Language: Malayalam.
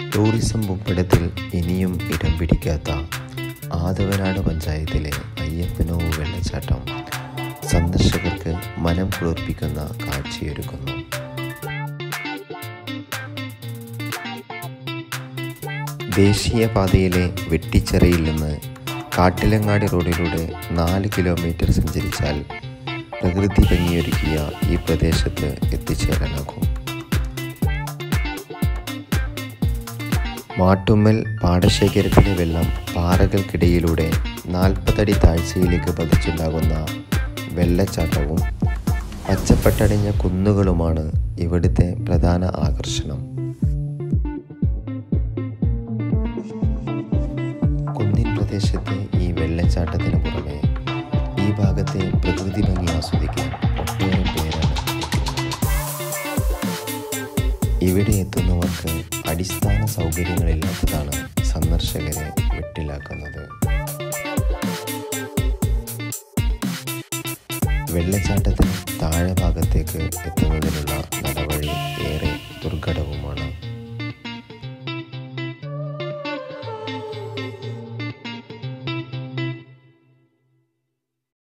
ടൂറിസം ഭൂപടത്തിൽ ഇനിയും ഇടം പിടിക്കാത്ത ആദവനാട് പഞ്ചായത്തിലെ അയ്യപ്പനോവ് വെള്ളച്ചാട്ടം സന്ദർശകർക്ക് മനം കുളിർപ്പിക്കുന്ന കാഴ്ചയൊരുക്കുന്നു ദേശീയപാതയിലെ വെട്ടിച്ചിറയിൽ നിന്ന് കാട്ടിലങ്ങാടി റോഡിലൂടെ നാല് കിലോമീറ്റർ സഞ്ചരിച്ചാൽ പ്രകൃതി ഭംഗിയൊരുക്കിയ ഈ പ്രദേശത്ത് എത്തിച്ചേരാനാകും മാട്ടുമ്മൽ പാടശേഖരത്തിലെ വെള്ളം പാറകൾക്കിടയിലൂടെ നാൽപ്പതടി താഴ്ചയിലേക്ക് പതിച്ചുണ്ടാകുന്ന വെള്ളച്ചാട്ടവും പച്ചപ്പട്ടണിഞ്ഞ കുന്നുകളുമാണ് ഇവിടുത്തെ പ്രധാന ആകർഷണം കുന്നിൻ പ്രദേശത്തെ ഈ വെള്ളച്ചാട്ടത്തിന് പുറമെ ഈ ഭാഗത്തെ പ്രകൃതി ഭംഗി ആസ്വദിക്കാൻ ഒട്ടേറെ പേരാണ് ഇവിടെ എത്തുന്നവർക്ക് അടിസ്ഥാന സൗകര്യങ്ങളില്ലാത്തതാണ് സന്ദർശകരെ വെട്ടിലാക്കുന്നത് വെള്ളച്ചാട്ടത്തിന് താഴെ ഭാഗത്തേക്ക് എത്തുന്നതിനുള്ള നടവഴി ഏറെ ദുർഘടവുമാണ്